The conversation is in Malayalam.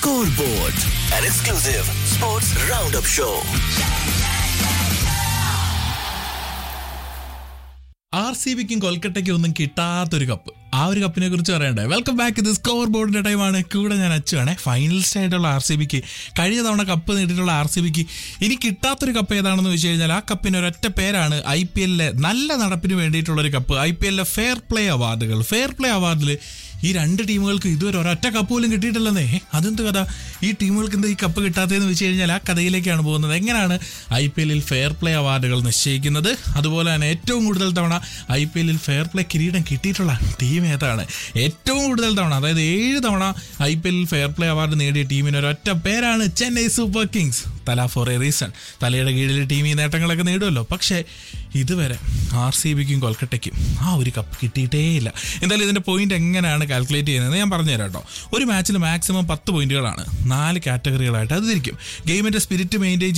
Scoreboard, an exclusive sports roundup show. R C ബിക്കും കൊൽക്കട്ടയ്ക്കും ഒന്നും കിട്ടാത്തൊരു കപ്പ് ആ ഒരു കപ്പിനെ കുറിച്ച് പറയണ്ടേ വെൽക്കം ബാക്ക് ഇത് സ്കോർ ബോർഡിന്റെ ടൈമാണ് കൂടെ ഞാൻ അച്ചുവാണേ ഫൈനലിസ്റ്റ് ആയിട്ടുള്ള ആർ സി ബിക്ക് കഴിഞ്ഞ തവണ കപ്പ് നേടിയിട്ടുള്ള ആർ സി ബിക്ക് ഇനി കിട്ടാത്തൊരു കപ്പ് ഏതാണെന്ന് വെച്ച് കഴിഞ്ഞാൽ ആ കപ്പിന് ഒരൊറ്റ പേരാണ് ഐ പി എല്ലിലെ നല്ല നടപ്പിന് വേണ്ടിയിട്ടുള്ള ഒരു കപ്പ് ഐ പി എല്ലിലെ ഫെയർ പ്ലേ അവാർഡുകൾ ഫെയർ പ്ലേ അവാർഡിൽ ഈ രണ്ട് ടീമുകൾക്ക് ഇതുവരെ ഒരൊറ്റ കപ്പ് പോലും കിട്ടിയിട്ടില്ലെന്നേ അതെന്ത് കഥ ഈ ടീമുകൾക്ക് എന്താ ഈ കപ്പ് കിട്ടാത്തതെന്ന് വെച്ച് കഴിഞ്ഞാൽ ആ കഥയിലേക്കാണ് പോകുന്നത് എങ്ങനെയാണ് ഐ പി എല്ലിൽ ഫെയർ പ്ലേ അവാർഡുകൾ നിശ്ചയിക്കുന്നത് അതുപോലെ തന്നെ ഏറ്റവും കൂടുതൽ തവണ ഐ പി എല്ലിൽ ഫെയർ പ്ലേ കിരീടം കിട്ടിയിട്ടുള്ള ടീം ഏതാണ് ഏറ്റവും കൂടുതൽ തവണ അതായത് ഏഴ് തവണ ഐ പി എല്ലിൽ ഫെയർ പ്ലേ അവാർഡ് നേടിയ ടീമിന് ഒരൊറ്റ പേരാണ് Chennai super kings Thala for a reason തലയുടെ കീഴിൽ ടീം ഈ നേട്ടങ്ങളൊക്കെ നേടുമല്ലോ പക്ഷേ ഇതുവരെ ആർ സി ബിക്കും കൊൽക്കട്ടയ്ക്കും ആ ഒരു കപ്പ് കിട്ടിയിട്ടേയില്ല എന്തായാലും ഇതിന്റെ പോയിന്റ് എങ്ങനെയാണ് കാൽക്കുലേറ്റ് ചെയ്യുന്നത് ഞാൻ പറഞ്ഞുതരാം കേട്ടോ ഒരു മാച്ചിൽ മാക്സിമം പത്ത് പോയിന്റുകളാണ് നാല് കാറ്റഗറികളായിട്ട് അത് തിരിക്കും ഗെയിമിന്റെ സ്പിരിറ്റ് മെയിൻറ്റെയിൻ